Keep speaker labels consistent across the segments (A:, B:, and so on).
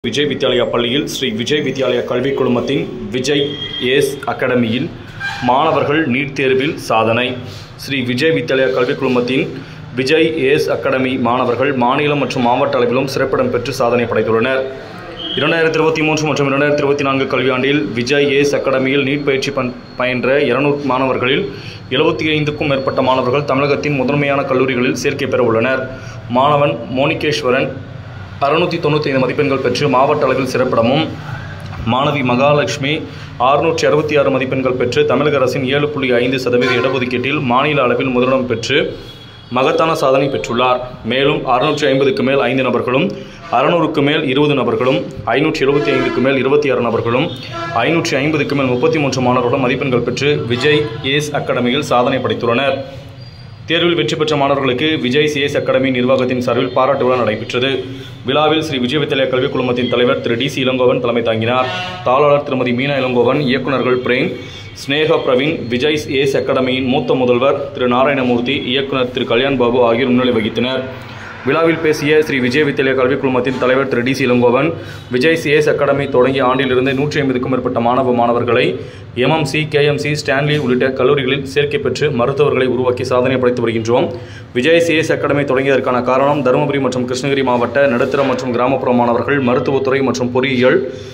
A: விஜய் வித்யாலயா பள்ளியில் ஸ்ரீ விஜய் வித்யாலயா கல்விக் குழுமத்தின் விஜய் ஏஸ் அகாடமியில் மாணவர்கள் நீட் தேர்வில் சாதனை ஸ்ரீ விஜய் வித்யாலயா கல்விக் குழுமத்தின் விஜய் ஏஸ் அகாடமி மாணவர்கள் மாநிலம் மற்றும் மாவட்ட அளவிலும் சிறப்பிடம் பெற்று சாதனை படைத்துள்ளனர் இரண்டாயிரத்தி இருபத்தி மூன்று மற்றும் இரண்டாயிரத்தி இருபத்தி நான்கு கல்வியாண்டில் விஜய் ஏஸ் அகாடமியில் நீட் பயிற்சி பன் பயின்ற இருநூறு மாணவர்களில் எழுபத்தி ஐந்துக்கும் மேற்பட்ட மாணவர்கள் தமிழகத்தின் முதன்மையான கல்லூரிகளில் சேர்க்கை பெற உள்ளனர் மாணவன் மோனிகேஸ்வரன் அறுநூற்றி தொண்ணூற்றி ஐந்து மதிப்பெண்கள் பெற்று மாவட்ட அளவில் சிறப்பிடமும் மாணவி மகாலட்சுமி அறுநூற்றி அறுபத்தி ஆறு மதிப்பெண்கள் பெற்று தமிழக அரசின் ஏழு புள்ளி ஐந்து சதவீத இடஒதுக்கீட்டில் மாநில அளவில் முதலிடம் பெற்று மகத்தான சாதனை பெற்றுள்ளார் மேலும் அறுநூற்றி ஐம்பதுக்கு மேல் ஐந்து நபர்களும் அறுநூறுக்கு மேல் இருபது நபர்களும் ஐநூற்றி எழுபத்தி ஐந்துக்கு மேல் இருபத்தி ஆறு நபர்களும் ஐநூற்றி ஐம்பதுக்கு மேல் முப்பத்தி மூன்று மாணவர்களும் மதிப்பெண்கள் பெற்று விஜய் ஏஸ் அகாடமியில் சாதனை படைத்துள்ளனர் தேர்வில் வெற்றி பெற்ற மாணவர்களுக்கு விஜய் சிஎஸ் அகாடமி நிர்வாகத்தின் சார்பில் பாராட்டு விழா நடைபெற்றது விழாவில் ஸ்ரீ விஜய் வித்யாலயா கல்விக் குழுமத்தின் தலைவர் திரு டி சி இளங்கோவன் தலைமை தாங்கினார் தாளாளர் திருமதி மீனா இளங்கோவன் இயக்குநர்கள் பிரேம் ஸ்னேகா பிரவீன் விஜய் ஏஸ் அகாடமியின் மூத்த முதல்வர் திரு நாராயணமூர்த்தி இயக்குனர் திரு கல்யாண் பாபு ஆகியோர் முன்னிலை வகித்தனர் விழாவில் பேசிய ஸ்ரீ விஜய் வித்யாலயா கல்விக் குழுமத்தின் தலைவர் திரு T C Ilangovan Vijay CS academy தொடங்கிய ஆண்டிலிருந்து நூற்றி ஐம்பதுக்கும் மேற்பட்ட மாணவ மாணவர்களை எம்எம்சி கேஎம்சி ஸ்டான்லி உள்ளிட்ட கல்லூரிகளில் சேர்க்கை பெற்று மருத்துவர்களை உருவாக்கி சாதனை படைத்து வருகின்றோம் விஜய் சிஎஸ் அகாடமி தொடங்கியதற்கான காரணம் தருமபுரி மற்றும் கிருஷ்ணகிரி மாவட்ட நடுத்தர மற்றும் கிராமப்புற மாணவர்கள் மருத்துவத்துறை மற்றும் பொறியியல்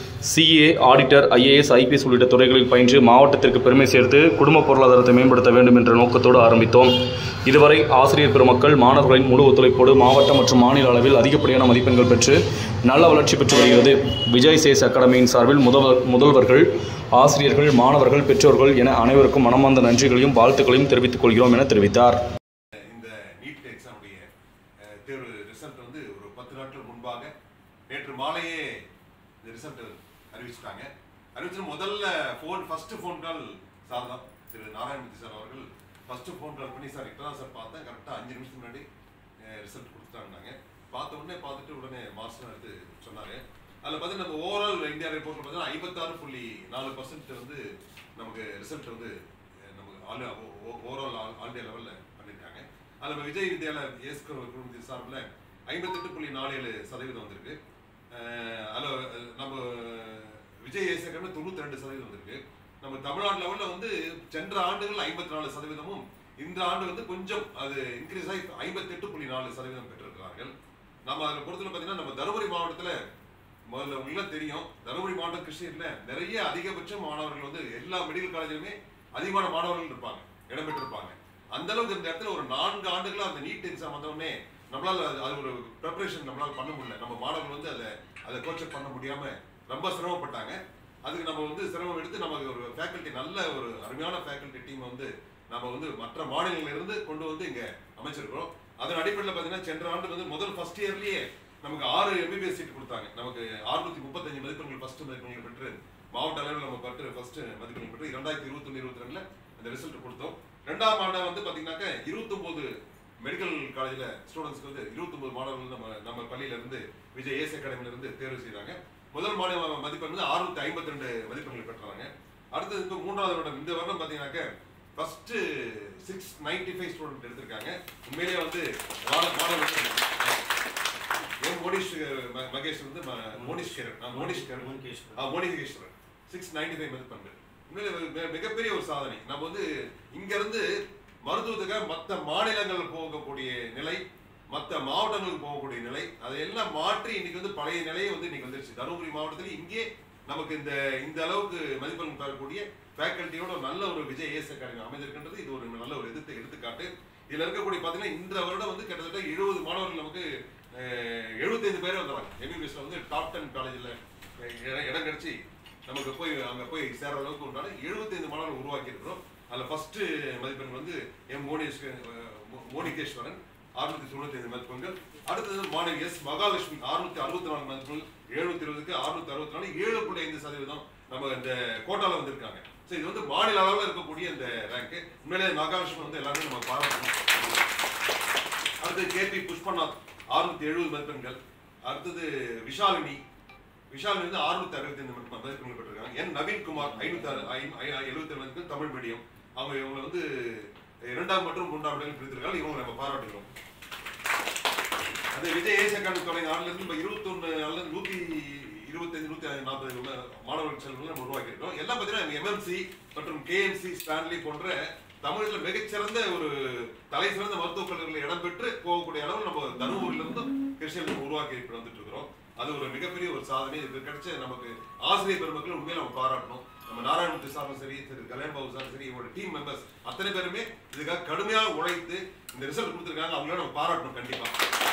A: சிஏ ஆடிட்டர் ஐஏஎஸ் ஐபிஎஸ் உள்ளிட்ட துறைகளில் பயின்று மாவட்டத்திற்கு பெருமை சேர்த்து குடும்ப பொருளாதாரத்தை மேம்படுத்த வேண்டும் என்ற நோக்கத்தோடு ஆரம்பித்தோம் இதுவரை ஆசிரியர் பெருமக்கள் மாணவர்களின் முழு ஒத்துழைப்போடு மாவட்ட மற்றும் மாநில அளவில் அதிகப்படியான மதிப்பெண்கள் பெற்று நல்ல வளர்ச்சி பெற்று வருகிறது விஜய் சேஸ் அகாடமியின் சார்பில் முதல்வர் முதல்வர்கள் ஆசிரியர்கள் மாணவர்கள் பெற்றோர்கள் என அனைவருக்கும் மனமார்ந்த நன்றிகளையும் வாழ்த்துக்களையும் தெரிவித்துக் கொள்கிறோம் என தெரிவித்தார்
B: இந்த நீட் எக்ஸாமுடைய அஹ், தேர்வு ரிசல்ட் வந்து ஒரு பத்து நாட்கள் முன்பாக நேற்று மாலையே இந்த ரிசல்ட் அறிவிச்சிட்டாங்க அறிவிச்சு முதல்ல phone first phone call sir தான் திரு நாராயணமூர்த்தி சார் அவர்கள் ஃபர்ஸ்ட் ஃபோன் கால் பண்ணி சார் இப்பதான் சார் பார்த்தேன் கரெக்டாக அஞ்சு நிமிஷத்துக்கு முன்னாடி ரிசல்ட் கொடுத்துட்டாங்கன்னாங்க பார்த்த உடனே பார்த்துட்டு உடனே மார்க்ஸ்லாம் எடுத்து சொன்னாங்க அதில் பார்த்தீங்கன்னா நம்ம ஓவரால் இந்தியா ரிப்போர்ட்டில் பார்த்தீங்கன்னா ஐம்பத்தாறு புள்ளி நாலு பர்சன்ட் வந்து நமக்கு ரிசல்ட் வந்து அஹ், நமக்கு all overall all all India level பண்ணியிருக்காங்க அதில் விஜய் வித்யாலயா ஏஸ் குழுமத்தின் சார்பில் ஐம்பத்தெட்டு புள்ளி நாலு ஏழு சதவீதம் வந்திருக்கு அஹ், அதில் நம்ம விஜய் ஏஸ் அகாடமி தொண்ணூத்தி ரெண்டு சதவீதம் வந்திருக்கு நம்ம தமிழ்நாடு லெவலில் வந்து சென்ற ஆண்டுகள் ஐம்பத்தி நாலு சதவீதமும் இந்த ஆண்டு வந்து கொஞ்சம் அது இன்க்ரீஸ் ஆகி ஐம்பத்தெட்டு புள்ளி நாலு சதவீதம் பெற்றிருக்கிறார்கள் நம்ம அதில் பொறுத்தவரை பார்த்தீங்கன்னா நம்ம தருமபுரி மாவட்டத்தில் முதல்ல உங்களுக்கு தெரியும் தருமபுரி மாவட்டம் கிருஷ்ணகிரியில் நிறைய அதிகபட்ச மாணவர்கள் வந்து எல்லா மெடிக்கல் காலேஜிலுமே அதிகமான மாணவர்கள் இருப்பாங்க இடம் பெற்றிருப்பாங்க அந்த அளவுக்கு இந்த இடத்துல ஒரு நான்கு ஆண்டுகளா அந்த நீட் எக்ஸாம் வந்த உடனே நம்மளால அது- அது ஒரு ப்ரிப்பரேஷன் நம்மளால பண்ண முடியல நம்ம மாணவர்கள் வந்து அதை அதை கோச்சப் பண்ண முடியாம ரொம்ப சிரமப்பட்டாங்க அதுக்கு நம்ம வந்து சிரமம் எடுத்து நமக்கு ஒரு ஃபேக்கல்ட்டி நல்ல ஒரு அருமையான ஃபேக்கல்ட்டி டீம் வந்து நம்ம வந்து மற்ற மாநிலங்களில் இருந்து கொண்டு வந்து இங்க அமைச்சிருக்கிறோம் அதன் அடிப்படையில் பார்த்தீங்கன்னா சென்ற ஆண்டு வந்து முதல் ஃபர்ஸ்ட் இயர்லயே நமக்கு ஆறு எம்பிபிஎஸ் சீட் கொடுத்தாங்க நமக்கு அறுநூத்தி முப்பத்தஞ்சு மதிப்பெண்கள் ஃபர்ஸ்ட் மதிப்பெண்கள் பெற்று மாவட்ட அளவில் நம்ம பெற்று ஃபர்ஸ்ட் மதிப்பெண்கள் பெற்று இரண்டாயிரத்தி இருபத்தொன்னு இருபத்தி ரெண்டுல அந்த ரிசல்ட் கொடுத்தோம் ரெண்டாம் ஆண்டை வந்து பாத்தீங்கன்னாக்க இருபத்தொன்பது மெடிக்கல் காலேஜில் ஸ்டூடெண்ட்ஸ்க்கு வந்து இருபத்தொன்பது மாணவர்கள் நம்ம நம்ம பள்ளியில இருந்து விஜய் ஏஸ் அகாடமில இருந்து தேர்வு செய்தாங்க முதல் மாநில மதிப்பெண் வந்து அறுநூத்தி ஐம்பத்தி ரெண்டு மதிப்பெண்கள் பெற்றாங்க அடுத்தது இப்போ மூன்றாவது வருடம் இந்த வருடம் பாத்தீங்கன்னாக்க first six ninety five student எடுத்திருக்காங்க உண்மையிலேயே வந்து மாணவ- மாணவர்கள் எம் மோனிஷ் ம- மகேஷ் வந்து ம- மோனிஷ்கரன் ஆ, மோனிஷ்கரன் ஆ, மோனிகேஸ்வரன் சிக்ஸ் நைன்டி ஃபைவ் மதிப்பெண்கள் உண்மையிலே மிக- மிக- மிகப்பெரிய ஒரு சாதனை நம்ம வந்து இங்க இருந்து மருத்துவத்துக்காக மற்ற மாநிலங்கள் போகக்கூடிய நிலை மற்ற மாவட்டங்களுக்கு போகக்கூடிய நிலை அதையெல்லாம் மாற்றி இன்னைக்கு வந்து பழைய நிலையை வந்து இன்னைக்கு வந்துருச்சு தருமபுரி மாவட்டத்தில் இங்கே நமக்கு இந்த இந்த அளவுக்கு மதிப்பெண் பெறக்கூடிய ஃபேக்கல்ட்டியோட ஒரு நல்ல ஒரு விஜய் ஏஸ் அகாடமி அமைஞ்சிருக்கின்றது இது ஒரு நல்ல ஒரு எடுத்து எடுத்துக்காட்டு இதுல இருக்கக்கூடிய பாத்தீங்கன்னா இந்த வருடம் வந்து கிட்டத்தட்ட எழுபது மாணவர்கள் நமக்கு எழுபத்தைந்து பேர் வந்துடுறாங்க எம்பிபிஎஸ்ல வந்து டாப் டென் காலேஜில் இடம் கிடைச்சி நமக்கு போய் அங்க போய் சேர்ற அளவுக்கு உண்டான எழுபத்தைந்து மாணவர்கள் உருவாக்கி இருக்கிறோம் அதுல ஃபர்ஸ்ட் மதிப்பெண் வந்து எம் மோனிஷ் மோனிகேஸ்வரன் அறுநூத்தி தொண்ணூத்தி ஐந்து மதிப்பெண்கள் அடுத்தது மாணவி எஸ் மகாலட்சுமி அறுநூத்தி அறுபத்தி நாலு மதிப்பெண்கள் எழுநூத்தி இருபதுக்கு அறுநூத்தி அறுபத்தி நாலு ஏழு புள்ளி ஐந்து சதவீதம் நம்ம இந்த கோட்டால வந்திருக்காங்க ஸோ இது வந்து மாநில அளவில் இருக்கக்கூடிய இந்த ரேங்க் உண்மையிலே மகாலட்சுமி வந்து எல்லாருமே நம்ம பாராட்டணும் அடுத்து கேபி புஷ்பநாத் அறுநூத்தி எழுபது மதிப்பெண்கள் அடுத்தது விஷாலினி விஷாலினி வந்து அறுநூத்தி அறுபத்தி ஐந்து மதிப்பெண்கள் பெற்றிருக்காங்க என் நவீன்குமார் ஐநூத்தி எழுபத்தி ஏழு மதிப்பெண் தமிழ் மீடியம் அவங்க இவங்களை வந்து இரண்டாம் மற்றும் மூன்றாம் இடங்கள் பிரித்திருக்காங்க இவங்களை நம்ம பாராட்டுகிறோம் அது விஜய் ஏசியா கார்டு தொடங்கிய ஆண்டுல இருந்து இப்போ இருபத்தொன்னு நாள்ல நூத்தி நூத்தி நூத்தி நாற்பது மாணவர்கள் செல்வங்களை நம்ம உருவாக்கியிருக்கோம் எல்லாம் பார்த்தீங்கன்னா எம்எம்சி மற்றும் கேஎம்சி ஸ்டான்லி போன்ற தமிழ்ல மிகச்சிறந்த ஒரு தலை சிறந்த மருத்துவக் கல்லூரிகளில் இடம்பெற்று போகக்கூடிய அளவில் நம்ம தருமபுரியில இருந்து கிருஷ்ணகிரி உருவாக்கி இப்ப வந்துட்டு இருக்கிறோம் அது ஒரு மிகப்பெரிய ஒரு சாதனை இதுக்கு கிடைச்ச நமக்கு ஆசிரியர் பெருமக்கள் உண்மையில நம்ம பாராட்டணும் நம்ம நாராயணமூர்த்தி சாரும் சரி திரு கல்யாண் பாபு சாரும் சரி இவங்களோட டீம் மெம்பர்ஸ் அத்தனை பேருமே இதுக்காக கடுமையாக உழைத்து இந்த ரிசல்ட் கொடுத்துருக்காங்க அவங்கள நம்ம பாராட்டணும் கண்டிப்பா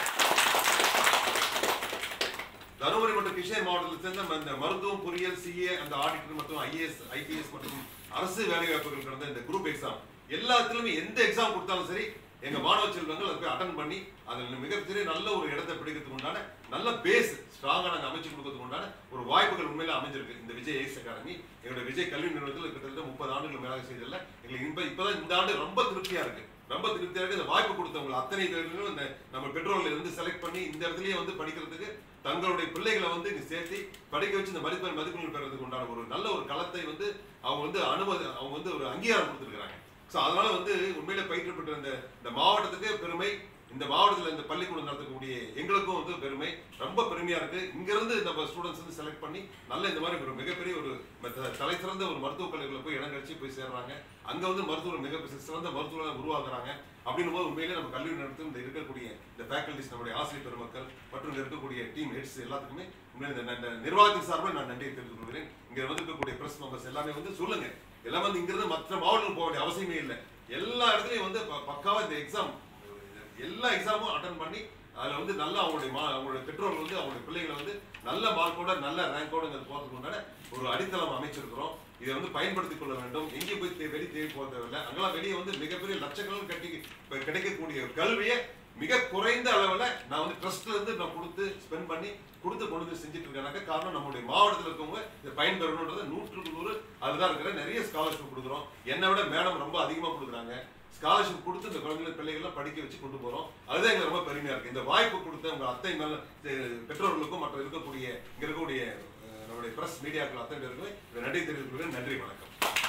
B: தருமபுரி மற்றும் கிருஷ்ணகிரி மாவட்டத்தில் சேர்ந்த நம்ம இந்த மருத்துவம் பொறியியல் சிஏ அந்த ஆடிட்டர் மற்றும் ஐஏஎஸ் ஐபிஎஸ் மற்றும் அரசு வேலைவாய்ப்புகள் கடந்த இந்த குரூப் எக்ஸாம் எல்லாத்துலயுமே எந்த எக்ஸாம் கொடுத்தாலும் சரி எங்க மாணவ செல்வங்கள் அதை போய் அட்டன் பண்ணி அதில் மிகப்பெரிய நல்ல ஒரு இடத்தை பிடிக்கிறதுக்கு உண்டான நல்ல பேஸ் ஸ்ட்ராங்கா நாங்க அமைச்சு கொடுக்கறதுக்கு உண்டான ஒரு வாய்ப்புகள் உண்மையில அமைஞ்சிருக்கு இந்த விஜய் ஏஸ் அகாடமி எங்களுடைய விஜய் கல்வி நிறுவனத்தில் கிட்டத்தட்ட முப்பது ஆண்டுகள் மேலாக செய்ததில்ல எங்களுக்கு இப்ப இப்பதான் இந்த ஆண்டு ரொம்ப திருப்தியா இருக்கு ரொம்ப திருப்தியா இருக்கு இந்த வாய்ப்பு கொடுத்தவங்க அத்தனை பேர்களும் இந்த நம்ம பெட்ரோல்ல இருந்து செலக்ட் பண்ணி இந்த இடத்துலயே வந்து படிக்கிறதுக்கு தங்களுடைய பிள்ளைகளை வந்து இங்க சேர்த்து படிக்க வச்சு இந்த மதிப்பெண் மதிப்பெண்கள் பெறதுக்கு உண்டான ஒரு நல்ல ஒரு களத்தை வந்து அவங்க வந்து அனுமதி அவங்க வந்து ஒரு அங்கீகாரம் கொடுத்துருக்காங்க ஸோ அதனால வந்து உண்மையில பயிற்றப்பட்ட இந்த இந்த மாவட்டத்துக்கு பெருமை இந்த மாவட்டத்தில் இந்த பள்ளிக்கூடம் நடத்தக்கூடிய எங்களுக்கும் வந்து பெருமை ரொம்ப பெருமையா இருக்கு இங்க இருந்து நம்ம ஸ்டூடெண்ட்ஸ் வந்து செலக்ட் பண்ணி நல்ல இந்த மாதிரி ஒரு மிகப்பெரிய ஒரு மத்த- தலை சிறந்த ஒரு மருத்துவக் கல்லூரியில் போய் இடம் கழிச்சு போய் சேர்றாங்க அங்க வந்து மருத்துவர் மிக சிறந்த மருத்துவரை உருவாக்குறாங்க அப்படின்னும் போது உண்மையிலே நம்ம கல்வி நடத்தும் இந்த இருக்கக்கூடிய இந்த ஃபேக்கல்டிஸ் நம்முடைய ஆசிரியர் பெருமக்கள் மற்றும் இங்க இருக்கக்கூடிய டீம் ஹெட்ஸ் எல்லாத்துக்குமே உண்மையிலே இந்த இந்த நிர்வாகத்தின் சார்பாக நான் நன்றியை தெரிவித்துக் கொள்கிறேன் இங்க வந்திருக்கக்கூடிய பிரஸ் மெம்பர்ஸ் எல்லாமே வந்து சொல்லுங்க எல்லாமே வந்து இங்கிருந்து மற்ற மாவட்டங்களுக்கு போக வேண்டிய அவசியமே இல்லை எல்லா இடத்துலயும் வந்து ப- பக்காவா இந்த எக்ஸாம் எல்லா எக்ஸாமும் அட்டன் பண்ணி அதுல வந்து நல்ல அவங்களுடைய மா அவங்களுடைய பெற்றோர்கள் வந்து அவங்களுடைய பிள்ளைகளை வந்து நல்ல மார்க்கோட நல்ல ரேங்கோட இங்க போறதுக்கு உண்டான ஒரு அடித்தளம் அமைச்சிருக்கிறோம் இதை வந்து பயன்படுத்திக் கொள்ள வேண்டும் எங்கேயும் போய் தே- வெளியே தேடி போக தேவையில்லை அங்கெல்லாம் வெளியே வந்து மிகப்பெரிய லட்சங்கள் கட்டி இப்ப கிடைக்கக்கூடிய கல்வியை மிக குறைந்த அளவுல நான் வந்து ட்ரஸ்ட்ல இருந்து நான் கொடுத்து ஸ்பெண்ட் பண்ணி கொடுத்து கொண்டு வந்து செஞ்சுட்டு இருக்கேனாக்க காரணம் நம்மளுடைய மாவட்டத்தில் இருக்கவங்க இதை பயன்பெறணுன்றது நூற்றுக்கு நூறு அதுதான் இருக்கிற நிறைய ஸ்காலர்ஷிப் கொடுக்குறோம் என்னை விட மேடம் ரொம்ப அதிகமா கொடுக்குறாங்க ஸ்காலர்ஷிப் கொடுத்து இந்த குழந்தைகள் பிள்ளைகள்லாம் படிக்க வச்சு கொண்டு போறோம் அதுதான் எங்களுக்கு ரொம்ப பெருமையா இருக்கு இந்த வாய்ப்பு கொடுத்த உங்க அத்தை மேல அஹ், பெற்றோர்களுக்கும் மற்ற இருக்கக்கூடிய இங்க இருக்கக்கூடிய அஹ், நம்மளுடைய பிரஸ் மீடியாக்கள் அத்தனை பேருக்கும் இதை நன்றி தெரிவித்துக் கொள்கிறேன். நன்றி வணக்கம்